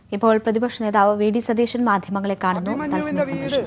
ഇപ്പോൾ പ്രതിപക്ഷ നേതാവ് വി ഡി സതീശൻ മാധ്യമങ്ങളെ കാണുന്നു തത്സമയ സംപ്രേഷണം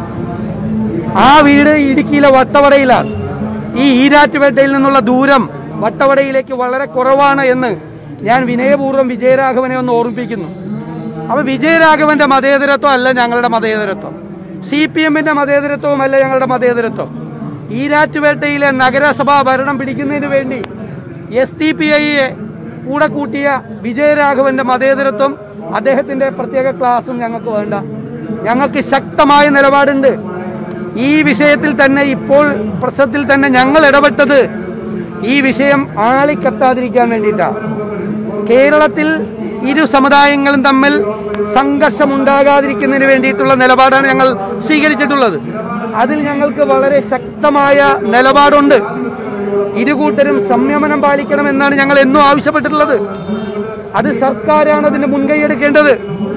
ആ വീട് ഇടുക്കിയിലെ വട്ടവടയിലാണ് ഈ ഈരാറ്റുപേട്ടയിൽ നിന്നുള്ള ദൂരം വട്ടവടയിലേക്ക് വളരെ കുറവാണ് എന്ന് ഞാൻ വിനയപൂർവ്വം വിജയരാഘവനെ ഒന്ന് ഓർമ്മിപ്പിക്കുന്നു അപ്പോൾ വിജയരാഘവന്റെ മതേതരത്വം അല്ല ഞങ്ങളുടെ മതേതരത്വം സി പി എമ്മിന്റെ മതേതരത്വവും അല്ല ഞങ്ങളുടെ മതേതരത്വം ഈരാറ്റുപേട്ടയിലെ നഗരസഭാ ഭരണം പിടിക്കുന്നതിന് വേണ്ടി എസ് ഡി പി ഐയെ കൂടെ കൂട്ടിയ വിജയരാഘവന്റെ മതേതരത്വം അദ്ദേഹത്തിന്റെ പ്രത്യേക ക്ലാസും ഞങ്ങൾക്ക് വേണ്ട ഞങ്ങൾക്ക് ശക്തമായ നിലപാടുണ്ട് ഈ വിഷയത്തിൽ തന്നെ ഇപ്പോൾ പ്രശ്നത്തിൽ തന്നെ ഞങ്ങൾ ഇടപെട്ടത് ഈ വിഷയം ആളിക്കത്താതിരിക്കാൻ വേണ്ടിയിട്ടാണ് കേരളത്തിൽ ഇരു സമുദായങ്ങളും തമ്മിൽ സംഘർഷമുണ്ടാകാതിരിക്കുന്നതിന് വേണ്ടിയിട്ടുള്ള നിലപാടാണ് ഞങ്ങൾ സ്വീകരിച്ചിട്ടുള്ളത് അതിൽ ഞങ്ങൾക്ക് വളരെ ശക്തമായ നിലപാടുണ്ട് ഇരുകൂട്ടരും സംയമനം പാലിക്കണമെന്നാണ് ഞങ്ങൾ എന്നും ആവശ്യപ്പെട്ടിട്ടുള്ളത് അത് സർക്കാരാണ് അതിന് മുൻകൈ എടുക്കേണ്ടത്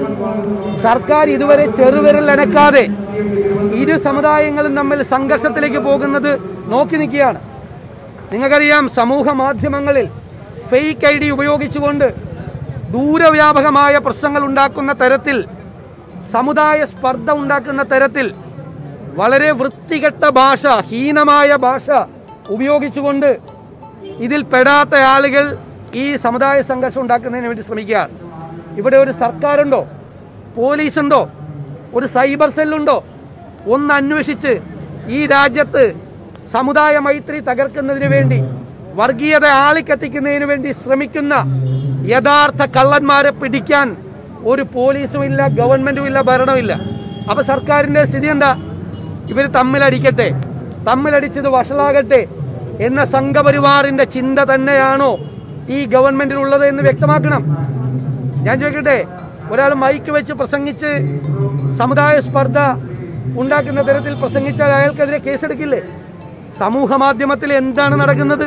സർക്കാർ ഇതുവരെ ചെറുവിരൽ അനക്കാതെ ഇരു സമുദായങ്ങളും തമ്മിൽ സംഘർഷത്തിലേക്ക് പോകുന്നത് നോക്കി നിൽക്കുകയാണ് നിങ്ങൾക്കറിയാം സമൂഹ മാധ്യമങ്ങളിൽ ഫേക്ക് ഐ ഡി ഉപയോഗിച്ചുകൊണ്ട് ദൂരവ്യാപകമായ പ്രശ്നങ്ങൾ ഉണ്ടാക്കുന്ന തരത്തിൽ സമുദായ സ്പർദ്ധ ഉണ്ടാക്കുന്ന തരത്തിൽ വളരെ വൃത്തികെട്ട ഭാഷ ഹീനമായ ഭാഷ ഉപയോഗിച്ചുകൊണ്ട് ഇതിൽ പെടാത്ത ആളുകൾ ഈ സമുദായ സംഘർഷം ഉണ്ടാക്കുന്നതിന് വേണ്ടി ശ്രമിക്കുക ഇവിടെ ഒരു സർക്കാരുണ്ടോ പോലീസുണ്ടോ ഒരു സൈബർ സെല്ലുണ്ടോ ഒന്ന് അന്വേഷിച്ച് ഈ രാജ്യത്ത് സമുദായ മൈത്രി തകർക്കുന്നതിന് വേണ്ടി വർഗീയത ആളിക്കത്തിക്കുന്നതിന് വേണ്ടി ശ്രമിക്കുന്ന യഥാർത്ഥ കള്ളന്മാരെ പിടിക്കാൻ ഒരു പോലീസും ഇല്ല ഗവൺമെന്റും ഇല്ല ഭരണമില്ല അപ്പൊ സർക്കാരിന്റെ സ്ഥിതി എന്താ ഇവർ തമ്മിലടിക്കട്ടെ തമ്മിലടിച്ചത് വഷളാകട്ടെ എന്ന സംഘപരിവാറിന്റെ ചിന്ത തന്നെയാണോ ഈ ഗവൺമെന്റിനുള്ളത് എന്ന് വ്യക്തമാക്കണം ഞാൻ ചോദിക്കട്ടെ ഒരാൾ മൈക്ക് വെച്ച് പ്രസംഗിച്ച് സമുദായ സ്പർദ്ധ ഉണ്ടാക്കുന്ന തരത്തിൽ പ്രസംഗിച്ചാൽ അയാൾക്കെതിരെ കേസെടുക്കില്ലേ സമൂഹ മാധ്യമത്തിൽ എന്താണ് നടക്കുന്നത്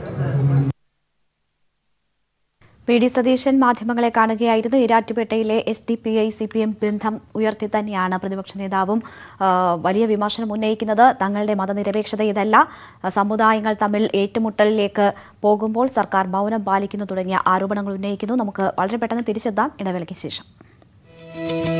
വി ഡി സതീശൻ മാധ്യമങ്ങളെ കാണുകയായിരുന്നു ഇരാറ്റുപേട്ടയിലെ S D P I C P M ബന്ധം ഉയർത്തി തന്നെയാണ് പ്രതിപക്ഷ നേതാവും ആ, വലിയ വിമർശനം ഉന്നയിക്കുന്നത് തങ്ങളുടെ മതനിരപേക്ഷത ഇതല്ല സമുദായങ്ങൾ തമ്മിൽ ഏറ്റുമുട്ടലിലേക്ക് പോകുമ്പോൾ സർക്കാർ മൗനം പാലിക്കുന്നു തുടങ്ങിയ ആരോപണങ്ങൾ ഉന്നയിക്കുന്നു നമുക്ക് വളരെ പെട്ടെന്ന് തിരിച്ചെത്താം ഇടവേളയ്ക്ക് ശേഷം